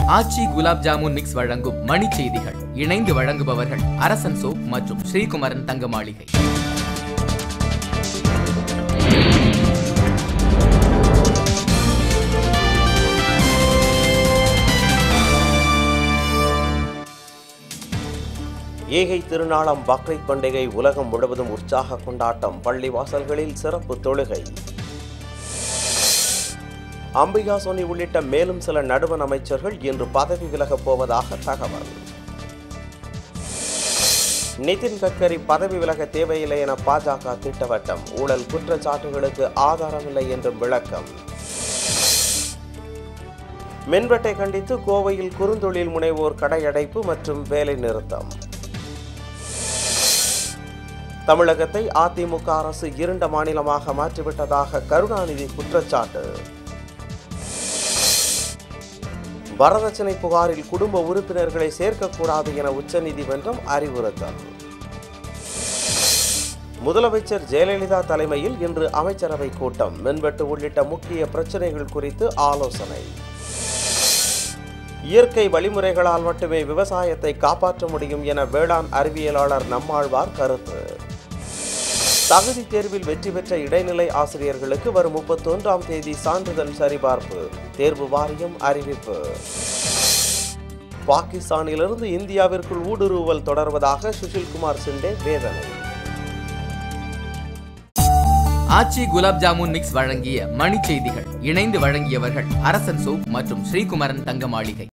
ஆச்சி gulab jamun mix வழங்கும் மணி செய்திகள் இணைந்து வழங்குபவர்கள் அரசன் சோப் மற்றும் ஸ்ரீகுமரன் தங்க மாளிகை ஏகை திருநாளாம் பக்ரீத் பண்டிகை உலகம் முழுவதும் உற்சாக கொண்டாட்டம் பள்ளி வாசல்களில் சிறப்பு தொழுகை அம்பிகா சோனி உள்ளிட்ட மேலும் சில நடுவண் அமைச்சர்கள் இன்று பதவி விலகப் போவதாக தகவல் நிதின் கட்கரி பதவி விலக தேவையில்லை என பாஜக திட்டவட்டம் ஊழல் குற்றச்சாட்டுகளுக்கு ஆதாரமில்லை என்றும் விளக்கம் மின்வெட்டை கண்டித்து கோவையில் குறுந்தொழில் முனைவோர் கடையடைப்பு மற்றும் வேலை நிறுத்தம் தமிழகத்தை அதிமுக அரசு இருண்ட மாநிலமாக மாற்றிவிட்டதாக கருணாநிதி குற்றச்சாட்டு வரதட்சணை புகாரில் குடும்ப உறுப்பினர்களை சேர்க்கக்கூடாது என உச்சநீதிமன்றம் அறிவுறுத்தல் முதலமைச்சர் ஜெயலலிதா தலைமையில் இன்று அமைச்சரவை கூட்டம் மின்வெட்டு உள்ளிட்ட முக்கிய பிரச்சனைகள் குறித்து ஆலோசனை இயற்கை வழிமுறைகளால் மட்டுமே விவசாயத்தை காப்பாற்ற முடியும் என வேளாண் அறிவியலாளர் நம்மாழ்வார் கருத்து தகுதி தேர்வில் வெற்றி பெற்ற இடைநிலை ஆசிரியர்களுக்கு வரும் முப்பத்தொன்றாம் தேதி சான்றிதழ் சரிபார்ப்பு தேர்வு வாரியம் அறிவிப்பு பாகிஸ்தானிலிருந்து இந்தியாவிற்குள் ஊடுருவல் தொடர்வதாக சுஷில்குமார் சிண்டே வேதனை ஆச்சி குலாப் ஜாமுன் மிக்ஸ் வழங்கிய மணி செய்திகள் இணைந்து வழங்கியவர்கள் அரசன் சோப் மற்றும் ஸ்ரீகுமரன் தங்க மாளிகை